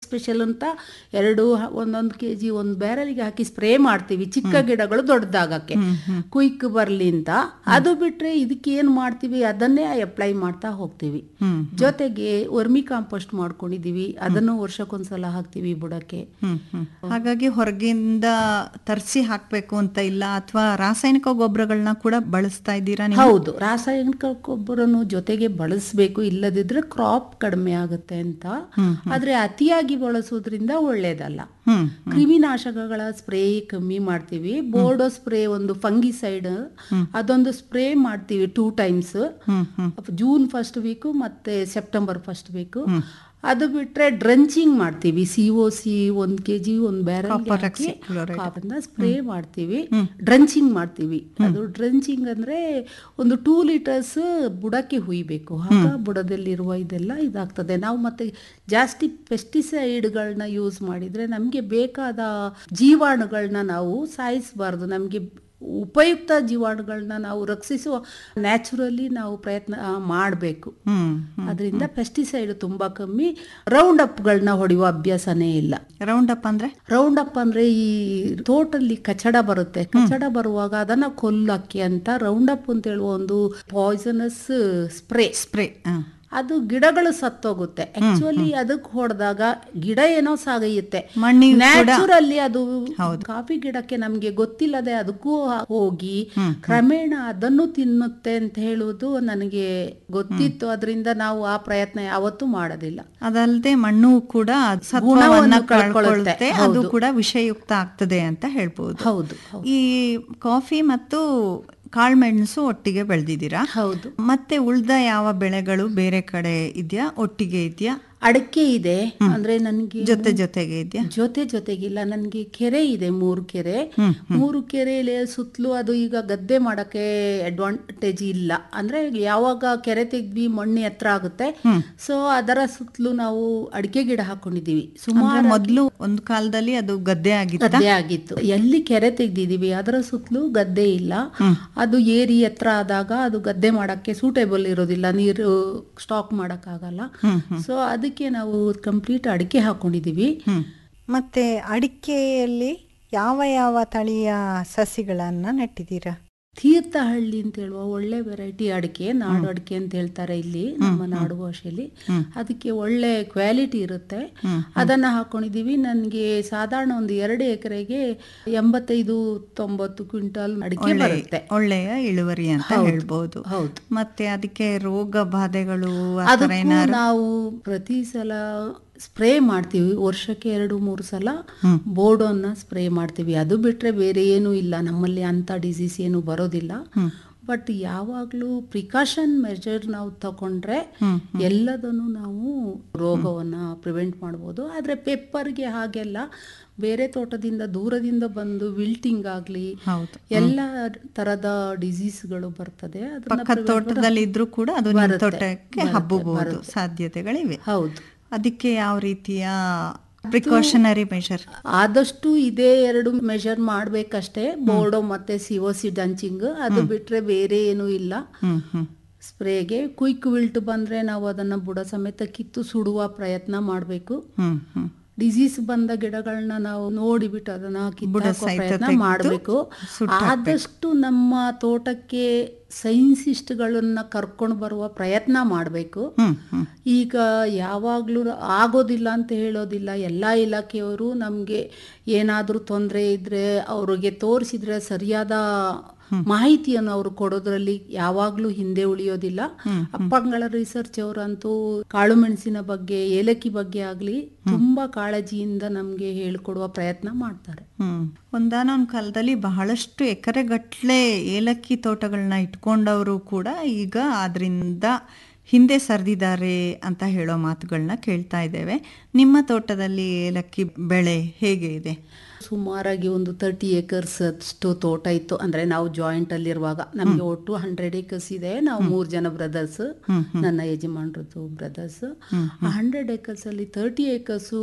Special ಅಂತ ಎರಡು ಹ- ಒಂದೊಂದು ಕೆ ಜಿ ಒಂದು ಬ್ಯಾರಲ್ಗೆ ಹಾಕಿ ಸ್ಪ್ರೇ ಮಾಡ್ತೀವಿ ಚಿಕ್ಕ ಗಿಡಗಳು ದೊಡ್ಡದಾಗಕ್ಕೆ ಕುಯ್ಕ್ ಬರ್ಲಿ ಅಂತ ಅದು ಬಿಟ್ರೆ ಇದಕ್ಕೆ ಏನು ಮಾಡ್ತೀವಿ ಅದನ್ನೇ ಅಪ್ಲೈ ಮಾಡ್ತಾ ಹೋಗ್ತೀವಿ ಹ್ಮ್ ಜೊತೆಗೆ ವರ್ಮಿ ಕಾಂಪೋಸ್ಟ್ ಮಾಡ್ಕೊಂಡಿದೀವಿ ಅದನ್ನು ವರ್ಷಕ್ಕೊಂದ್ಸಲ ಹಾಕ್ತೀವಿ ಬುಡಕ್ಕೆ ಹ್ಮ್ ಹ್ಮ್ ಹಾಗಾಗಿ ಹೊರಗಿಂದ ತರಿಸಿ ಹಾಕ್ಬೇಕು ಅಂತ ಇಲ್ಲ ಅಥವಾ ರಾಸಾಯನಿಕ ಗೊಬ್ಬರಗಳನ್ನ ಕೂಡ ಬಳಸ್ತಾ ಇದ್ದೀರಾ ನೀವು ಹೌದು ರಾಸಾಯನಿಕ ಗೊಬ್ಬರನು ಜೊತೆಗೆ ಬಳಸಬೇಕು ಇಲ್ಲದಿದ್ರೆ ಕ್ರಾಪ್ ಕಡಿಮೆ ಆಗುತ್ತೆ ಅಂತ ಆದ್ರೆ ಅತಿಯಾಗಿ ಬಳಸೋದ್ರಿಂದ ಒಳ್ಳೇದಲ್ಲ ಹ್ಮ್ ಕ್ರಿಮಿನಾಶಕಗಳ ಸ್ಪ್ರೇ ಕಮ್ಮಿ ಮಾಡ್ತೀವಿ ಬೋರ್ಡೋ ಸ್ಪ್ರೇ ಒಂದು ಫಂಗಿಸೈಡ್ ಅದೊಂದು ಸ್ಪ್ರೇ ಮಾಡ್ತೀವಿ ಟೂ ಟೈಮ್ಸ್ ಹ್ಮ್ ಹ್ಮ್ ಜೂನ್ ಫಸ್ಟ್ ವೀಕು ಮತ್ತೆ ಸೆಪ್ಟೆಂಬರ್ ಫಸ್ಟ್ ವೀಕು ಅದು ಬಿಟ್ರೆ ಡ್ರಂಚಿಂಗ್ ಮಾಡ್ತೀವಿ ಸಿ ಒ ಸಿ ಒಂದ್ ಕೆ ಜಿ ಒಂದ್ Copper ಬ್ಯಾರಲ್ oxychloride. ಸ್ಪ್ರೇ ಮಾಡ್ತೀವಿ ಡ್ರಂಚಿಂಗ್ ಮಾಡ್ತೀವಿ ಅದು ಡ್ರಂಚಿಂಗ್ ಅಂದ್ರೆ ಒಂದು ಟೂ ಲೀಟರ್ಸ್ ಬುಡಕ್ಕೆ ಹುಯ್ಬೇಕು ಆಗ ಬುಡದಲ್ಲಿರುವ ಇದೆಲ್ಲ ಇದಾಗ್ತದೆ ನಾವು ಮತ್ತೆ ಜಾಸ್ತಿ ಪೆಸ್ಟಿಸೈಡ್ಗಳನ್ನ ಯೂಸ್ ಮಾಡಿದ್ರೆ ನಮಗೆ ಬೇಕಾದ ಜೀವಾಣುಗಳನ್ನ ನಾವು ಸಾಯಿಸಬಾರ್ದು ನಮಗೆ ಉಪಯುಕ್ತ ಜೀವಾಣುಗಳನ್ನ ನಾವು ರಕ್ಷಿಸುವ ನ್ಯಾಚುರಲಿ ನಾವು ಪ್ರಯತ್ನ ಮಾಡಬೇಕು ಹ್ಮ್ ಅದರಿಂದ ಪೆಸ್ಟಿಸೈಡ್ ತುಂಬಾ ಕಮ್ಮಿ ರೌಂಡ್ ಅಪ್ಗಳನ್ನ ಹೊಡೆಯುವ ಅಭ್ಯಾಸನೇ ಇಲ್ಲ ರೌಂಡ್ ಅಪ್ ಅಂದ್ರೆ ರೌಂಡ್ ಅಪ್ ಅಂದ್ರೆ ಈ ತೋಟಲ್ಲಿ ಕಚಡ ಬರುತ್ತೆ ಕಚಡ ಬರುವಾಗ ಅದನ್ನ ಕೊಲ್ಲಕ್ಕೆ ಅಂತ ರೌಂಡ್ ಅಪ್ ಅಂತ ಹೇಳುವ ಒಂದು ಪಾಯ್ಸನಸ್ ಸ್ಪ್ರೇ ಸ್ಪ್ರೇ ಅದು ಗಿಡಗಳು ಸತ್ತೋಗುತ್ತೆ ಆಕ್ಚುಲಿ ಅದಕ್ಕೆ ಹೊಡೆದಾಗ ಗಿಡ ಏನೋ ಸಾಗೈಯುತ್ತೆ ಮಣ್ಣಿಗೆ ಕೂಡ- ನ್ಯಾಚುರಲ್ಲಿ ಅದು ಹೌದು. ಕಾಫಿ ಗಿಡಕ್ಕೆ ನಮ್ಗೆ ಗೊತ್ತಿಲ್ಲದೆ ಅದಕ್ಕೂ ಹೋಗಿ ಕ್ರಮೇಣ ಅದನ್ನು ತಿನ್ನುತ್ತೆ ಅಂತ ಹೇಳುವುದು ನನಗೆ ಗೊತ್ತಿತ್ತು ಅದರಿಂದ ನಾವು ಆ ಪ್ರಯತ್ನ ಯಾವತ್ತೂ ಮಾಡೋದಿಲ್ಲ ಅದಲ್ಲದೆ ಮಣ್ಣು ಕೂಡ ಸತ್ವವನ್ನ ಗುಣವನ್ನು ಕಳ್ಕೊಳ್ಳುತ್ತೆ ಕಳ್ಕೊಳ್ಳುತ್ತೆ. ಅದು ಹೌದು. ಕೂಡ ವಿಷಯುಕ್ತ ಆಗ್ತದೆ ಅಂತ ಹೇಳ್ಬೋದು ಹೌದು ಹೌದು. ಈ ಕಾಫಿ ಮತ್ತು ಕಾಳುಮೆಣಸು ಒಟ್ಟಿಗೆ ಬೆಳೆದಿದ್ದೀರಾ ಹೌದು ಮತ್ತೆ ಉಳ್ದ ಯಾವ ಬೆಳೆಗಳು ಬೇರೆ ಕಡೆ ಇದೆಯಾ ಒಟ್ಟಿಗೆ ಇದೆಯಾ ಅಡಕೆ ಇದೆ ಅಂದ್ರೆ ನನಗೆ ಜೊತೆ ಜೊತೆಗೆ ಇದೆಯಾ ಜೊತೆ ಜೊತೆಗಿಲ್ಲ ನನಗೆ ಕೆರೆ ಇದೆ ಮೂರು ಕೆರೆ ಮೂರು ಕೆರೆಯಲ್ಲಿ ಸುತ್ತಲೂ ಅದು ಈಗ ಗದ್ದೆ ಮಾಡಕ್ಕೆ ಅಡ್ವಾಂಟೇಜ್ ಇಲ್ಲ ಅಂದ್ರೆ ಯಾವಾಗ ಕೆರೆ ತೆಗ್ದ್ವಿ ಮಣ್ಣು ಎತ್ತರ ಆಗುತ್ತೆ ಸೊ ಅದರ ಸುತ್ತಲೂ ನಾವು ಅಡಿಕೆ ಗಿಡ ಹಾಕೊಂಡಿದೀವಿ ಅಂದ್ರೆ ಸುಮಾರು ಮೊದ್ಲು ಒಂದು ಕಾಲದಲ್ಲಿ ಅದು ಗದ್ದೆ ಆಗಿತ್ತ ಗದ್ದೆ ಆಗಿತ್ತು ಎಲ್ಲಿ ಕೆರೆ ತೆಗ್ದಿದೀವಿ ಅದರ ಸುತ್ತಲೂ ಗದ್ದೆ ಇಲ್ಲ ಅದು ಏರಿ ಎತ್ತರ ಆದಾಗ ಅದು ಗದ್ದೆ ಮಾಡಕ್ಕೆ ಸೂಟೇಬಲ್ ಇರೋದಿಲ್ಲ ನೀರು ಸ್ಟಾಕ್ ಮಾಡಕ್ಕಾಗಲ್ಲ ಸೊ ಅದಕ್ಕೆ ನಾವು ಕಂಪ್ಲೀಟ್ ಅಡಿಕೆ ಹಾಕೊಂಡಿದೀವಿ ಮತ್ತೆ ಅಡಿಕೆಯಲ್ಲಿ ಯಾವ ಯಾವ ತಳಿಯ ಸಸಿಗಳನ್ನ ನೆಟ್ಟಿದ್ದೀರಾ ತೀರ್ಥಹಳ್ಳಿ ಅಂತ ಹೇಳುವ ಒಳ್ಳೆ ವೆರೈಟಿ ಅಡಿಕೆ ನಾಡು ಅಡಿಕೆ ಅಂತ ಹೇಳ್ತಾರೆ ಇಲ್ಲಿ ನಮ್ಮ ನಾಡು ಭಾಷೆಯಲ್ಲಿ ಅದಕ್ಕೆ ಒಳ್ಳೆ ಕ್ವಾಲಿಟಿ ಇರುತ್ತೆ ಅದನ್ನ ಹಾಕೊಂಡಿದೀವಿ ನನಗೆ ಸಾಧಾರಣ ಒಂದು ಎರಡು ಎಕರೆಗೆ ಎಂಬತ್ತೈದು ತೊಂಬತ್ತು ಕ್ವಿಂಟಲ್ ಅಡಿಕೆ ಬರುತ್ತೆ ಒಳ್ಳೆಯ ಇಳುವರಿ ಅಂತ ಹೇಳ್ಬೋದು ಹೌದು ಮತ್ತೆ ಅದಕ್ಕೆ ರೋಗ ಬಾಧೆಗಳು ಆ ಥರ ಅದಕ್ಕೂ ಏನಾದ್ರು ನಾವು ಪ್ರತಿ ಸಲ ಸ್ಪ್ರೇ ಮಾಡ್ತೀವಿ ವರ್ಷಕ್ಕೆ ಎರಡು ಮೂರು ಸಲ ಬೋರ್ಡೋನ್ನ ಸ್ಪ್ರೇ ಮಾಡ್ತೀವಿ ಅದು ಬಿಟ್ರೆ ಬೇರೆ ಏನೂ ಇಲ್ಲ ನಮ್ಮಲ್ಲಿ ಅಂತ ಡಿಸೀಸ್ ಏನು ಬರೋದಿಲ್ಲ ಬಟ್ ಯಾವಾಗಲೂ ಪ್ರಿಕಾಷನ್ ಮೆಜರ್ ನಾವು ತಗೊಂಡ್ರೆ ಎಲ್ಲದನ್ನು ನಾವು ರೋಗವನ್ನ ಪ್ರಿವೆಂಟ್ ಮಾಡ್ಬೋದು ಆದರೆ ಪೆಪ್ಪರ್ಗೆ ಹಾಗೆಲ್ಲ ಬೇರೆ ತೋಟದಿಂದ ದೂರದಿಂದ ಬಂದು ವಿಲ್ಟಿಂಗ್ ಆಗಲಿ ಹೌದು ಎಲ್ಲ ತರದ ಡಿಸೀಸ್ಗಳು ಬರ್ತದೆ ಅದನ್ನ ಪಕ್ಕದ prevent ಮಾಡ- ತೋಟದಲ್ಲಿ ಇದ್ರೂ ಕೂಡ ಅದು ನಿಮ್ಮ ಬರುತ್ತೆ, ತೋಟಕ್ಕೆ ಬರುತ್ತೆ, ಹಬ್ಬಬಹುದು ಬರುತ್ತೆ. ಸಾಧ್ಯತೆಗಳಿವೆ ಹೌದು ಅದಕ್ಕೆ ಯಾವ ರೀತಿಯ ಪ್ರಿಕಾಷನರಿ ಮೆಷರ್ ಆದಷ್ಟು ಇದೇ ಎರಡು ಮೆಷರ್ ಮಾಡ್ಬೇಕಷ್ಟೇ ಬೋರ್ಡೋ ಮತ್ತೆ ಸಿಒಸಿ ಡಂಚಿಂಗ್ ಅದು ಬಿಟ್ರೆ ಬೇರೆ ಏನೂ ಇಲ್ಲ ಹ್ಮ್ ಹ್ಮ್ ಸ್ಪ್ರೇಗೆ ಕ್ವಿಕ್ ವಿಲ್ಟ್ ಬಂದ್ರೆ ನಾವು ಅದನ್ನ ಬುಡ ಸಮೇತ ಕಿತ್ತು ಸುಡುವ ಪ್ರಯತ್ನ ಮಾಡಬೇಕು ಹ್ಮ್ ಹ್ಮ್ ಡಿಸೀಸ್ ಬಂದ ಗಿಡಗಳನ್ನ ನಾವು ನೋಡಿಬಿಟ್ಟು ಅದನ್ನ ಬುಡ ಕಿತ್ತಾಕೋ ಸಹಿತ ಪ್ರಯತ್ನ ತೆಗ್ದು ಮಾಡಬೇಕು ಸುಟ್ಟಾಕ್ಬೇಕು. ಆದಷ್ಟು ನಮ್ಮ ತೋಟಕ್ಕೆ ಸೈನ್ಸಿಸ್ಟ್ಗಳನ್ನ ಕರ್ಕೊಂಡು ಬರುವ ಪ್ರಯತ್ನ ಮಾಡಬೇಕು ಹ್ಮ್ ಹ್ಮ್ ಈಗ ಯಾವಾಗಲೂ ಆಗೋದಿಲ್ಲ ಅಂತ ಹೇಳೋದಿಲ್ಲ ಎಲ್ಲ ಇಲಾಖೆಯವರು ನಮಗೆ ಏನಾದರೂ ತೊಂದರೆ ಇದ್ದರೆ ಅವ್ರಿಗೆ ತೋರಿಸಿದ್ರೆ ಸರಿಯಾದ ಮಾಹಿತಿಯನ್ನು ಅವರು ಕೊಡೋದ್ರಲ್ಲಿ ಯಾವಾಗಲೂ ಹಿಂದೆ ಉಳಿಯೋದಿಲ್ಲ ಅಪ್ಪಂಗಳ ರಿಸರ್ಚ್ ಅವರಂತೂ ಕಾಳು ಮೆಣಸಿನ ಬಗ್ಗೆ ಏಲಕ್ಕಿ ಬಗ್ಗೆ ಆಗಲಿ ತುಂಬಾ ಕಾಳಜಿಯಿಂದ ನಮಗೆ ಹೇಳ್ಕೊಡುವ ಪ್ರಯತ್ನ ಮಾಡ್ತಾರೆ ಹ್ಮ್ ಒಂದಾನೊಂದು ಕಾಲದಲ್ಲಿ ಬಹಳಷ್ಟು ಎಕರೆಗಟ್ಲೆ ಏಲಕ್ಕಿ ತೋಟಗಳನ್ನ ಇಟ್ಕೊಂಡವರು ಕೂಡ ಈಗ ಅದರಿಂದ ಹಿಂದೆ ಸರಿದಿದ್ದಾರೆ ಅಂತ ಹೇಳೋ ಮಾತುಗಳನ್ನ ಕೇಳ್ತಾ ಇದ್ದೇವೆ ನಿಮ್ಮ ತೋಟದಲ್ಲಿ ಏಲಕ್ಕಿ ಬೆಳೆ ಹೇಗೆ ಇದೆ ಸುಮಾರಾಗಿ ಒಂದು ತರ್ಟಿ ಏಕರ್ಸ್ ಅಷ್ಟು ತೋಟ ಇತ್ತು ಅಂದ್ರೆ ನಾವು ಜಾಯಿಂಟ್ ಅಲ್ಲಿ ಇರುವಾಗ ನಮ್ಗೆ ಒಟ್ಟು ಹಂಡ್ರೆಡ್ ಏಕರ್ಸ್ ಇದೆ ನಾವು ಮೂರ್ ಜನ ಬ್ರದರ್ಸ್ ನನ್ನ ಯಜಮಾನ್ರದ್ದು ಬ್ರದರ್ಸ್ ಆ ಹಂಡ್ರೆಡ್ ಏಕರ್ಸ್ ಅಲ್ಲಿ ತರ್ಟಿ ಏಕರ್ಸು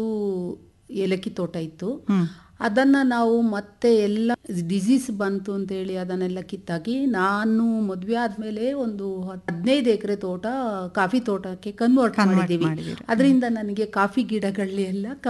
ಏಲಕ್ಕಿ ತೋಟ ಇತ್ತು ಅದನ್ನ ನಾವು ಮತ್ತೆ ಎಲ್ಲ ಡಿಸೀಸ್ ಬಂತು ಅಂತ ಹೇಳಿ ಅದನ್ನೆಲ್ಲ ಕಿತ್ತಾಕಿ ನಾನು ಮದ್ವೆ ಆದ್ಮೇಲೆ ಒಂದು ಹದಿನೈದು ಎಕರೆ ತೋಟ ಕಾಫಿ ತೋಟಕ್ಕೆ ಕನ್ವರ್ಟ್ Convert ಮಾಡಿದ್ದೀವಿ ಮಾಡಿದ್ದೀರಿ. ಅದರಿಂದ ನನಗೆ ಕಾಫಿ ಗಿಡಗಳಲ್ಲಿ ಎಲ್ಲ